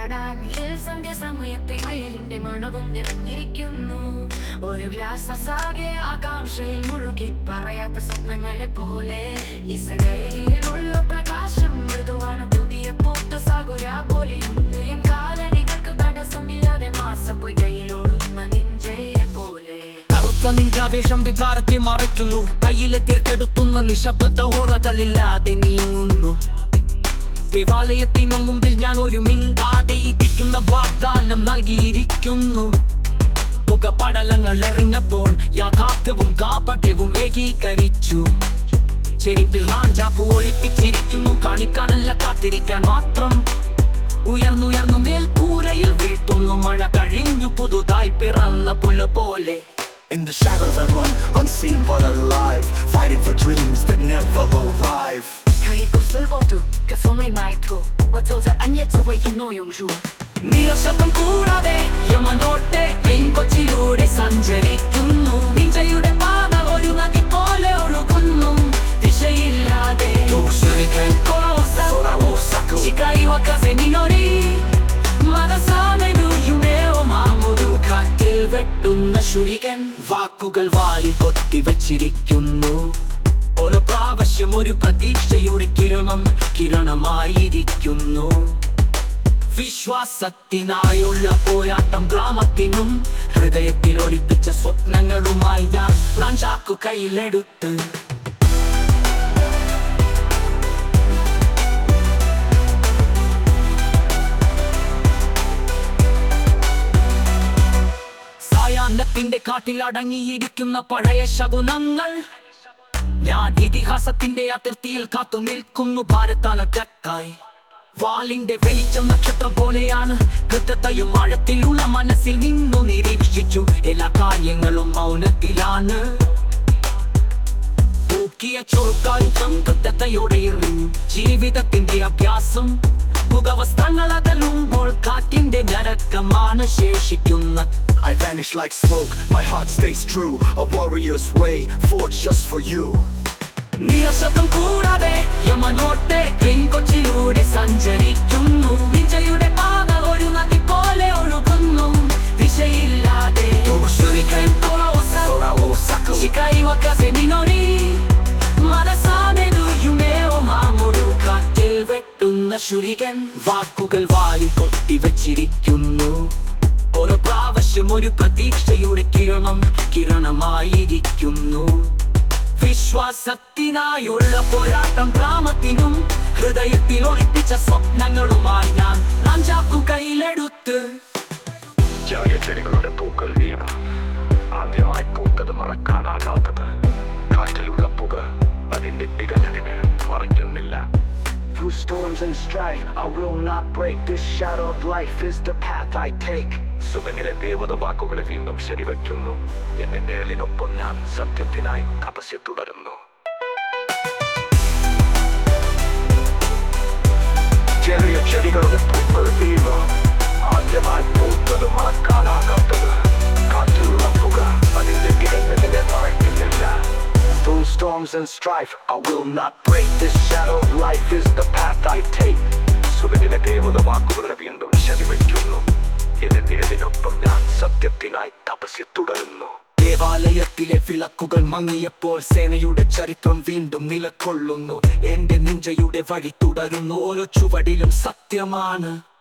തടാകയിൽ സന്ധ്യ സമയത്തെ അയലിന്റെ മണവും നിറഞ്ഞിരിക്കുന്നു ഒരു വ്യാസസാകെ ആകാംക്ഷയിൽ മുഴുകി പറയാത്ത സ്വപ്നങ്ങളെ പോലെ ഇസകയിലുള്ള പ്രകാശം മൃദുവാണ് പുതിയ പൂത്ത സാഗുര പോലെയുണ്ട് എൻ കാലടികൾക്ക് തടസ്സമില്ലാതെ മാസപ്പൊയ്കയിലോടുന്ന നിഞ്ചയെ പോലെ കറുത്ത നിൻകാവേശം വികാരത്തെ മറയ്ക്കുന്നു കയ്യിലെ തീർക്കെടുത്തുന്ന നിശബ്ദത ഓറതലില്ലാതെ നീങ്ങുന്നു ദേവാലയത്തിന് മുമ്പിൽ ഞാൻ ഒരു മിണ്ടാതെ ഇരിക്കുന്ന വാഗ്ദാനം നൽകിയിരിക്കുന്നു പുകപടലങ്ങൾ എറിഞ്ഞപ്പോൾ യാഥാർത്ഥ്യവും കാപട്യവും ഏകീകരിച്ചു ചെരിപ്പിൽ മാഞ്ചാപ്പ് ഒളിപ്പിച്ചിരിക്കുന്നു കാണിക്കാനല്ല കാത്തിരിക്കാൻ മാത്രം ഉയർന്നുയർന്നു മേൽക്കൂരയിൽ വീഴ്ത്തുന്നു മഴ കഴിഞ്ഞു പുതുതായി പിറന്ന പുല പോലെ In the shadows I run, unseen but alive Fighting for dreams that never arrive 그리고 쓸모도 그 손을 마이토 어쩌자 안예초의 노용주 നിരശബ്ദം കൂടാതെ യമനോട്ടെ പെൺകൊച്ചിലൂടെ സഞ്ചരിക്കുന്നു നിഞ്ചയുടെ പാത ഒരു നദി പോലെ ഒഴുകുന്നു ദിശയില്ലാതെ Shuriken, Cosa, Sorawosaku ചിക്കായിവ കാസെ നിനോരി മനസാനു യുമേയോ മാമുരു കാറ്റിൽ വെട്ടുന്ന ശുരികൻ വാക്കുകൾ വാരി കൊത്തി വച്ചിരിക്കുന്നു ഒരു പ്രാവശ്യം ഒരു പ്രതീക്ഷയുടെ കിരണം കിരണമായിരിക്കുന്നു വിശ്വാസത്തിനായുള്ള പോരാട്ടം ഗ്രാമത്തിനും ഹൃദയത്തിൽ ഒളിപ്പിച്ച സ്വപ്നങ്ങളുമായി ഞാൻ ഞാൻ ചാക്കു കയ്യിലെടുത്ത് സായാഹ്നത്തിന്റെ കാട്ടിൽ അടങ്ങിയിരിക്കുന്ന പഴയ ശകുനങ്ങൾ ഞാൻ ഇതിഹാസത്തിന്റെ അതിർത്തിയിൽ കാത്തു നിൽക്കുന്നു ഭാരതാലക്കായി വാളിന്റെ വെളിച്ചം നക്ഷത്രം പോലെയാണ് കൃത്യതയും ആഴത്തിലുള്ള മനസ്സിൽ നിന്നു നിരീക്ഷിച്ചു എല്ലാ കാര്യങ്ങളും മൗനത്തിലാണ് തൂക്കിയ ചൊറുക്കായുധം കൃത്യതയോടെ എറിഞ്ഞു ജീവിതത്തിന്റെ അഭ്യാസം മുഖവസ്ത്രങ്ങൾ അകലുമ്പോൾ കാറ്റിന്റെ ഞരക്കമാണ് ശേഷിക്കുന്നത് I vanish like smoke, my heart stays true A warrior's way, forged just for you നിരശബ്ദം കൂടാതെ യമനോട്ടെ പെൺകൊച്ചിലൂടെ സഞ്ചരിക്കുന്നു വിജയുടെ പാത ഒരു നദി പോലെ ഒഴുകുന്നു ദിശയില്ലാതെ ശുരിക്കൻ തോറോസ, Sorawosaku ശിക്കായിവ കാസെ നിനോരി മനസാനെതു യുമേയോ മാമുരു കാറ്റിൽ വെട്ടുന്ന ശുരികൻ വാക്കുകൾ വാരി കൊത്തി വച്ചിരിക്കുന്നു ഒരു പ്രാവശ്യം ഒരു പ്രതീക്ഷയുടെ കിരണം കിരണമായിരിക്കുന്നു വിശ്വാസത്തിനായുള്ള പോരാട്ടം ഗ്രാമത്തിനും ഹൃദയത്തിൽ ഒളിപ്പിച്ച സ്വപ്നങ്ങളുമായി ഞാൻ ഞാൻ ചാക്കു കയ്യിലെടുത്ത് ചെറിയ ചെടികളുടെ പൂക്കൾ വീണ ആദ്യമായി പൂത്തത് മറക്കാനാകാത്തത് കാറ്റിലുള്ള പുക അതിന്റെ തികഞ്ഞതിന് മറിഞ്ഞുന്നില്ല Through storms and strife, I will not break. This shadow of life is the path I take. സുഖനിലെ ദേവത വാക്കുകളെ വീണ്ടും ശരിവയ്ക്കുന്നു എന്നെ നേലിനൊപ്പം ഞാൻ സത്യത്തിനായി തപസ്യ തുടരുന്നു ചെറിയ ചെടികളുടെ പൂക്കൾ വീണ ആദ്യമായി പൂത്തത് മറക്കാനാകാത്തത് കാറ്റിലുള്ള പുക അതിന്റെ കിടന്നതിനെ മറയ്ക്കുന്നില്ല Through storms and strife, I will not break. This shadow of life is the path I take. സുഖനിലെ ദേവത വാക്കുകളെ വീണ്ടും ശരിവയ്ക്കുന്നു എന്റെ നേരിനൊപ്പം ഞാൻ സത്യത്തിനായി തപസ്യ തുടരുന്നു ദേവാലയത്തിലെ വിളക്കുകൾ മങ്ങിയപ്പോൾ സേനയുടെ ചരിത്രം വീണ്ടും നിലകൊള്ളുന്നു എന്റെ നിഞ്ചയുടെ വഴി തുടരുന്നു ഓരോ ചുവടിലും സത്യമാണ്